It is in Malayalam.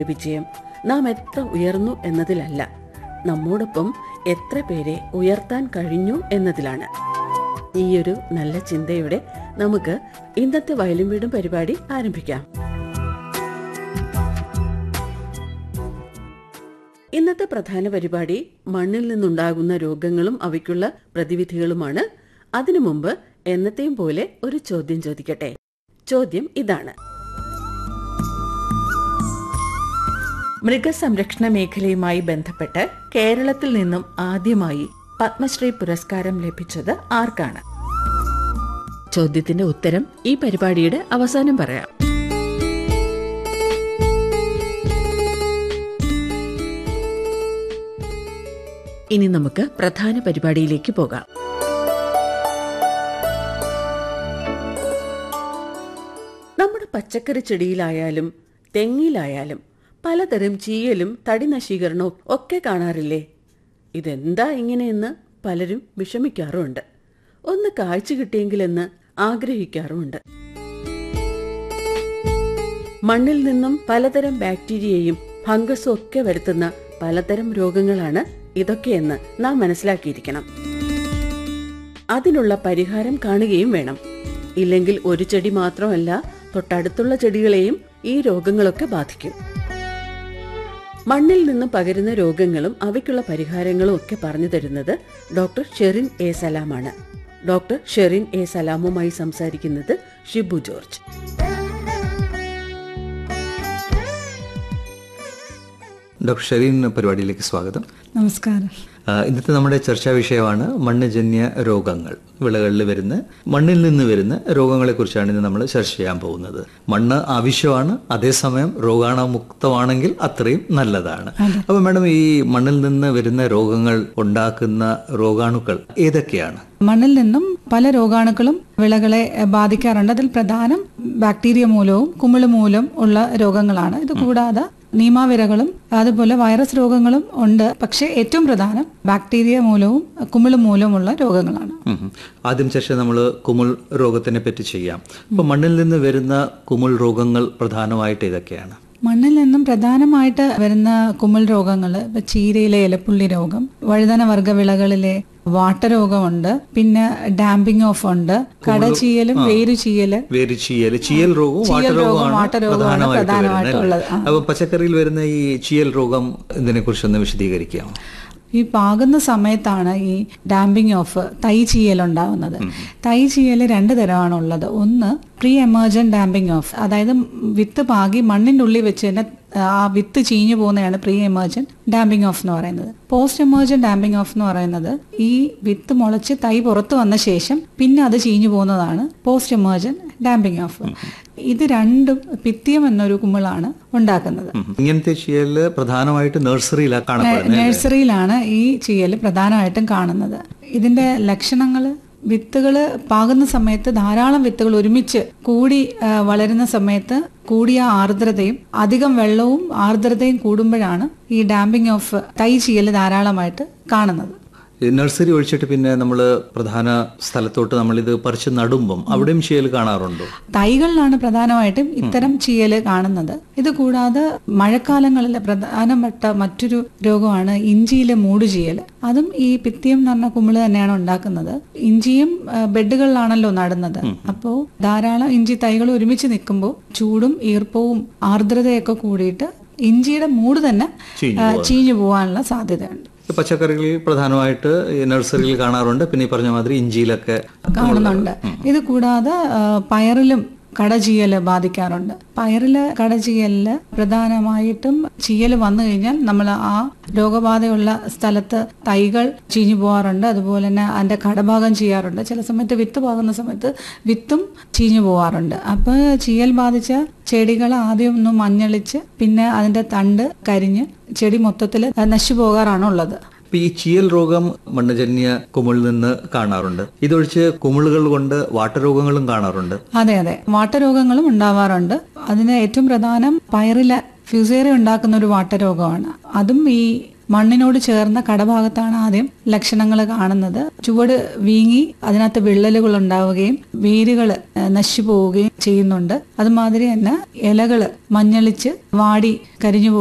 വിജയം നാം എത്ര ഉയർന്നു എന്നതിലല്ല നമ്മോടൊപ്പം എത്ര പേരെ ഉയർത്താൻ കഴിഞ്ഞു എന്നതിലാണ് ഈയൊരു നല്ല ചിന്തയോടെ നമുക്ക് ഇന്നത്തെ വയലും വീടും പരിപാടി ആരംഭിക്കാം ഇന്നത്തെ പ്രധാന പരിപാടി മണ്ണിൽ നിന്നുണ്ടാകുന്ന രോഗങ്ങളും അവയ്ക്കുള്ള പ്രതിവിധികളുമാണ് അതിനു മുമ്പ് എന്നത്തെയും പോലെ ഒരു ചോദ്യം ചോദിക്കട്ടെ ചോദ്യം ഇതാണ് മൃഗസംരക്ഷണ മേഖലയുമായി ബന്ധപ്പെട്ട് കേരളത്തിൽ നിന്നും ആദ്യമായി പത്മശ്രീ പുരസ്കാരം ലഭിച്ചത് ആർക്കാണ് ചോദ്യത്തിന്റെ ഉത്തരം ഈ പരിപാടിയുടെ അവസാനം പറയാം ഇനി നമുക്ക് പ്രധാന പരിപാടിയിലേക്ക് പോകാം നമ്മുടെ പച്ചക്കറി ചെടിയിലായാലും തെങ്ങിലായാലും പലതരം ചീയലും തടി നശീകരണവും ഒക്കെ കാണാറില്ലേ ഇതെന്താ ഇങ്ങനെയെന്ന് പലരും വിഷമിക്കാറുമുണ്ട് ഒന്ന് കാഴ്ച കിട്ടിയെങ്കിലെന്ന് ആഗ്രഹിക്കാറുമുണ്ട് മണ്ണിൽ നിന്നും പലതരം ബാക്ടീരിയയും ഫംഗസും ഒക്കെ വരുത്തുന്ന പലതരം രോഗങ്ങളാണ് ഇതൊക്കെയെന്ന് നാം മനസ്സിലാക്കിയിരിക്കണം അതിനുള്ള പരിഹാരം കാണുകയും വേണം ഇല്ലെങ്കിൽ ഒരു ചെടി മാത്രമല്ല തൊട്ടടുത്തുള്ള ചെടികളെയും ഈ രോഗങ്ങളൊക്കെ ബാധിക്കും മണ്ണിൽ നിന്നും പകരുന്ന രോഗങ്ങളും അവയ്ക്കുള്ള പരിഹാരങ്ങളും ഒക്കെ പറഞ്ഞു തരുന്നത് ഡോക്ടർ ഷെറിൻ എ സലാമാണ് ഡോക്ടർ ഷെറിൻ എ സലാമുമായി സംസാരിക്കുന്നത് ഷിബു ജോർജ് ഡോക്ടർ ഷെരീൻ പരിപാടിയിലേക്ക് സ്വാഗതം നമസ്കാരം ആ, ഇന്നത്തെ നമ്മുടെ ചർച്ചാ വിഷയമാണ് മണ്ണ്ജന്യ രോഗങ്ങൾ വിളകളിൽ വരുന്ന മണ്ണിൽ നിന്ന് വരുന്ന രോഗങ്ങളെ കുറിച്ചാണ് ഇന്ന് നമ്മൾ ചർച്ച ചെയ്യാൻ പോകുന്നത് മണ്ണ് ആവശ്യമാണ് അതേസമയം രോഗാണുമുക്തമാണെങ്കിൽ അത്രയും നല്ലതാണ് അപ്പൊ മാഡം ഈ മണ്ണിൽ നിന്ന് വരുന്ന രോഗങ്ങൾ ഉണ്ടാക്കുന്ന രോഗാണുക്കൾ ഏതൊക്കെയാണ് മണ്ണിൽ നിന്നും പല രോഗാണുക്കളും വിളകളെ എഹ്, ബാധിക്കാറുണ്ട് അതിൽ പ്രധാനം ബാക്ടീരിയ മൂലവും കുമിള് മൂലം ഉള്ള രോഗങ്ങളാണ് ഇത് കൂടാതെ നീമാവിരകളും അതുപോലെ വൈറസ് രോഗങ്ങളും ഉണ്ട് പക്ഷേ ഏറ്റവും പ്രധാനം ബാക്ടീരിയ മൂലവും കുമിള് മൂലമുള്ള രോഗങ്ങളാണ് ഉം ഉം. ആദ്യം ചർച്ച നമ്മൾ കുമിൾ രോഗത്തിനെ പറ്റി ചെയ്യാം അപ്പൊ മണ്ണിൽ നിന്ന് വരുന്ന കുമിൾ രോഗങ്ങൾ പ്രധാനമായിട്ട് ഏതൊക്കെയാണ് മണ്ണിൽ നിന്നും പ്രധാനമായിട്ട് വരുന്ന കുമിൾ രോഗങ്ങൾ ഇപ്പൊ ചീരയിലെ ഇലപ്പുള്ളി രോഗം വഴുതന വർഗ വിളകളിലെ വാട്ടരോഗമുണ്ട് പിന്നെ ഡാമ്പിംഗ് ഓഫ് ഉണ്ട് കടചീയലും വേരുചീയല് വേര് ചീയൽ ചീയൽ രോഗവും ചീയൽ രോഗം, വാട്ടരോഗമാണ് വാട്ടരോഗമാണ് പ്രധാനമായിട്ട് പ്രധാനമായിട്ട് വരുന്നത് ഉള്ളത്. അല്ലേ? അപ്പൊ പച്ചക്കറിയിൽ വരുന്ന ഈ ചീയൽ രോഗം ഇതിനെ കുറിച്ചൊന്ന് വിശദീകരിക്കാമോ ഈ പാകുന്ന സമയത്താണ് ഈ ഡാമ്പിംഗ് ഓഫ് തൈ ചീയൽ ഉണ്ടാവുന്നത് തൈ ചീയൽ രണ്ട് തരമാണ് ഉള്ളത് ഒന്ന് പ്രീ എമർജന്റ് ഡാമ്പിംഗ് ഓഫ് അതായത് വിത്ത് പാകി മണ്ണിന്റെ ഉള്ളിൽ വെച്ച് തന്നെ ആ വിത്ത് ചീഞ്ഞു പോകുന്നതാണ് പ്രീ എമർജന്റ് ഡാമ്പിംഗ് ഓഫ് എന്ന് പറയുന്നത് പോസ്റ്റ് എമർജന്റ് ഡാമ്പിംഗ് ഓഫ് എന്ന് പറയുന്നത് ഈ വിത്ത് മുളച്ച് തൈ പുറത്തു വന്ന ശേഷം പിന്നെ അത് ചീഞ്ഞു പോകുന്നതാണ് പോസ്റ്റ് എമർജന്റ് ഡാമ്പിംഗ് ഓഫ് ഇത് രണ്ടും പിത്തിയം എന്നൊരു കുമിളാണ് ഉണ്ടാക്കുന്നത് ഉം. ഇങ്ങനത്തെ ചീയല് പ്രധാനമായിട്ട് നഴ്സറിയിലാണ് കാണപ്പെടുന്നത് നഴ്സറിയിലാണ് ഈ ചീയൽ പ്രധാനമായിട്ടും കാണുന്നത് ഇതിന്റെ ലക്ഷണങ്ങൾ വിത്തുകൾ പാകുന്ന സമയത്ത് ധാരാളം വിത്തുകൾ ഒരുമിച്ച് കൂടി ആ, വളരുന്ന സമയത്ത് കൂടിയ ആർദ്രതയും അധികം വെള്ളവും ആർദ്രതയും കൂടുമ്പോഴാണ് ഈ ഡാമ്പിംഗ് ഓഫ് തൈ ചീയൽ ധാരാളമായിട്ട് കാണുന്നത് ഈ നഴ്സറി ഒഴിച്ചിട്ട് പിന്നെ നമ്മൾ പ്രധാന സ്ഥലത്തോട്ട് നമ്മൾ ഇത് പറിച്ച് നടുമ്പം അവിടെയും ചീയൽ കാണാറുണ്ടോ തൈകളിലാണ് പ്രധാനമായിട്ടും ഇത്തരം ചീയൽ കാണുന്നത് ഇത് കൂടാതെ മഴക്കാലങ്ങളിൽ പ്രധാനപ്പെട്ട മറ്റൊരു രോഗമാണ് ഇഞ്ചിയിലെ മൂടുചീയൽ അതും ഈ പിത്തിയം എന്ന് പറഞ്ഞ കുമിള് തന്നെയാണ് ഉണ്ടാക്കുന്നത് ഇഞ്ചിയും ആ, ബെഡുകളിലാണല്ലോ നടുന്നത് അപ്പോൾ ധാരാളം ഇഞ്ചി തൈകൾ ഒരുമിച്ച് നിൽക്കുമ്പോൾ ചൂടും ഈർപ്പവും ആർദ്രതയൊക്കെ കൂടിയിട്ട് ഇഞ്ചിയുടെ മൂട് തന്നെ ചീഞ്ഞു ആ, ചീഞ്ഞു പോകാനുള്ള സാധ്യതയുണ്ട് ഈ പച്ചക്കറികളിൽ പ്രധാനമായിട്ട് ഈ നഴ്സറിയിൽ കാണാറുണ്ട് പിന്നെ ഈ പറഞ്ഞ മാതിരി ഇഞ്ചിയിലൊക്കെ കാണുന്നുണ്ട് ഇത് കൂടാതെ ആ, പയറിലും കടചീയൽ ബാധിക്കാറുണ്ട് പയറില് കടചീയലില് പ്രധാനമായിട്ടും ചീയൽ വന്നു കഴിഞ്ഞാൽ നമ്മൾ ആ രോഗബാധയുള്ള സ്ഥലത്ത് തൈകൾ ചീഞ്ഞു പോകാറുണ്ട് അതുപോലെ തന്നെ അതിന്റെ കടഭാഗം ചെയ്യാറുണ്ട് ചില സമയത്ത് വിത്ത് പാകുന്ന സമയത്ത് വിത്തും ചീഞ്ഞു പോകാറുണ്ട് അപ്പൊ ചീയൽ ബാധിച്ച ചെടികൾ ആദ്യം ഒന്ന് മഞ്ഞളിച്ച് പിന്നെ അതിന്റെ തണ്ട് കരിഞ്ഞ് ചെടി മൊത്തത്തിൽ നശിച്ചു പോകാറാണ് ഉള്ളത് ഇപ്പൊ ഈ ചീയൽ രോഗം മണ്ണുജന്യ കുമിളിൽ നിന്ന് കാണാറുണ്ട് ഇതൊഴിച്ച് കുമിളുകൾ കൊണ്ട് വാട്ടരോഗങ്ങളും കാണാറുണ്ട് അതെ അതെ വാട്ടരോഗങ്ങളും ഉണ്ടാവാറുണ്ട് അതിന് ഏറ്റവും പ്രധാനം പയറിലെ ഫ്യൂസേറിയ ഉണ്ടാക്കുന്ന ഒരു വാട്ടരോഗമാണ് അതും ഈ മണ്ണിനോട് ചേർന്ന കടഭാഗത്താണ് ആദ്യം ലക്ഷണങ്ങൾ കാണുന്നത് ചുവട് വീങ്ങി അതിനകത്ത് വിള്ളലുകൾ ഉണ്ടാവുകയും വേരുകൾ നശിച്ചു പോവുകയും ചെയ്യുന്നുണ്ട് അതുമാതിരി തന്നെ ഇലകൾ മഞ്ഞളിച്ച് വാടി കരിഞ്ഞു